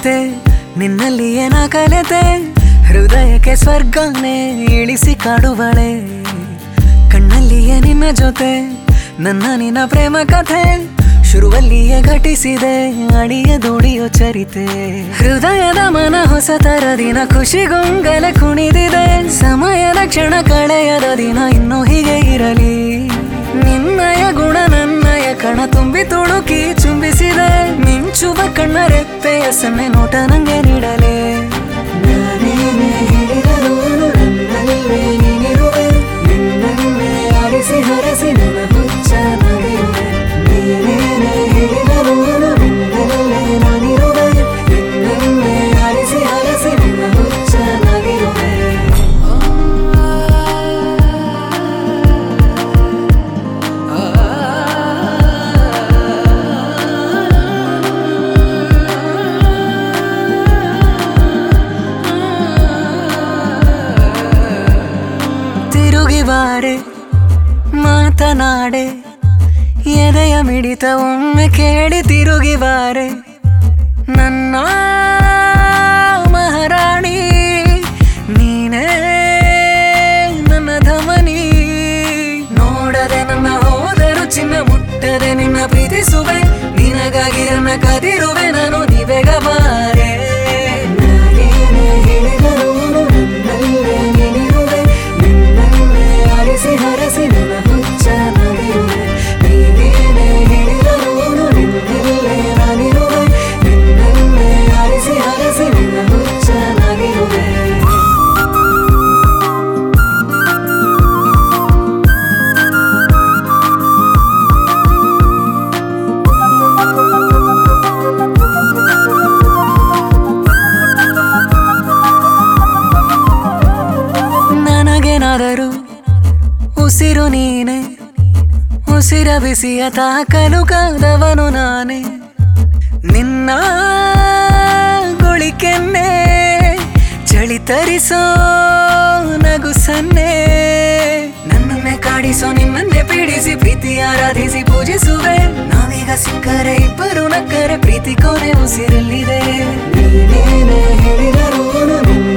ಕವಿತೆ ನಿನ್ನಲ್ಲಿಯೇ ನಾ ಕಲೆತೆ ಹೃದಯಕ್ಕೆ ಸ್ವರ್ಗನೇ ಇಳಿಸಿ ಕಾಡುವಳೆ ಕಣ್ಣಲ್ಲಿಯೇ ನಿನ್ನ ಜೊತೆ ನನ್ನ ನಿನ್ನ ಪ್ರೇಮ ಕಥೆ ಶುರುವಲ್ಲಿಯೇ ಘಟಿಸಿದೆ ಅಡಿಯ ದುಡಿಯೋ ಚರಿತೆ ಹೃದಯದ ಮನ ಹೊಸ ತರ ದಿನ ಖುಷಿಗೊಂಗಲ ಕುಣಿದಿದೆ ಸಮಯದ ಕ್ಷಣ ಕಳೆಯದ ದಿನ ಇನ್ನೂ ಹೀಗೆ ಇರಲಿ ನಿನ್ನಯ ಗುಣ ನನ್ನಯ ಕಣ ತುಂಬಿ ತುಳುಕಿ ಚುಂಬಿಸಿದೆ ಮಿಂಚುವ ಕಣ್ಣ ರೆಪ್ಪೆಯ ಸನ್ನೆ ನೋಟ ನಂಗೆ ನೀಡಲೇ ನಾನೇನೇ ಹಿಡಿದರೂ ನನ್ನಲ್ಲೇ ನೀನಿರುವೆ ನಿನ್ನನ್ನೇ ಆರಿಸಿ ಹರಸಿ ನನ್ನ ಹುಚ್ಚ ನಗಿರುವೆ ನೀನೇನೇ ಹಿಡಿದರೂ ನನ್ನಲ್ಲೇ ನಾನಿರುವೆ ನಿನ್ನನ್ನೇ ಆರಿಸಿ ಹರಸಿ ನನ್ನ ಹುಚ್ಚ ನಗಿರುವೆ ತಿರುಗಿ ಬಾರೆ ಮಾತನಾಡೆ ಎದೆಯ ಮಿಡಿತ ಒಮ್ಮೆ ಕೇಳಿ ತಿರುಗಿ ಬಾರೆ ನನ್ನ ಮಹಾರಾಣಿ ನೀನೇ ನನ್ನ ಧಮನಿ ನೋಡದೆ ನನ್ನ ಹೋದರು ಚಿನ್ನ ಮುಟ್ಟದೆ ನಿನ್ನ ಪ್ರೀತಿಸುವೆ ನಿನಗಾಗಿ ನನ್ನ ಕದಿರುವೆ ನಾನು ನಿವೆಗ ಬಾರೆ ನಾನೇನೇ ಹೇಳಿದರೂ ನನ್ನಲ್ಲೇ ನೀನಿರುವೆ ನಿನ್ನನ್ನೇ ಆರಿಸಿ ಹರಸಿ ನನ್ನ ಹುಚ್ಚ ನಗಿರುವೆ ನೀನೇನೇ ಹೇಳಿದರೂ ನಿನ್ನಲ್ಲೇ ನಾನಿರುವೆ ನಿನ್ನನ್ನೇ ಆರಿಸಿ ಹರಸಿ ನನ್ನ ಹುಚ್ಚ ನಗಿರುವೆ ನನಗೇನಾದರೂ ಉಸಿರು ನೀನೆ ಉಸಿರ ಬಿಸಿಯ ತಾಕಲು ಕಾದವನು ನಾನೇ ನಿನ್ನ ಗುಳಿಕೆನ್ನೆ ಚಳಿ ತರಿಸೋ ನಗು ಸನ್ನೆ ನನ್ನನ್ನೇ ಕಾಡಿಸೋ ನಿನ್ನನ್ನೇ ಪೀಡಿಸಿ ಪ್ರೀತಿ ಆರಾಧಿಸಿ ಪೂಜಿಸುವೆ ನಾವೀಗ ಸಿಕ್ಕರೆ ಇಬ್ಬರು ನಕ್ಕರೆ ಪ್ರೀತಿ ಕೊನೆ ಉಸಿರಲ್ಲಿದೆ ನೀನೇನೇ ಹೇಳಿದರು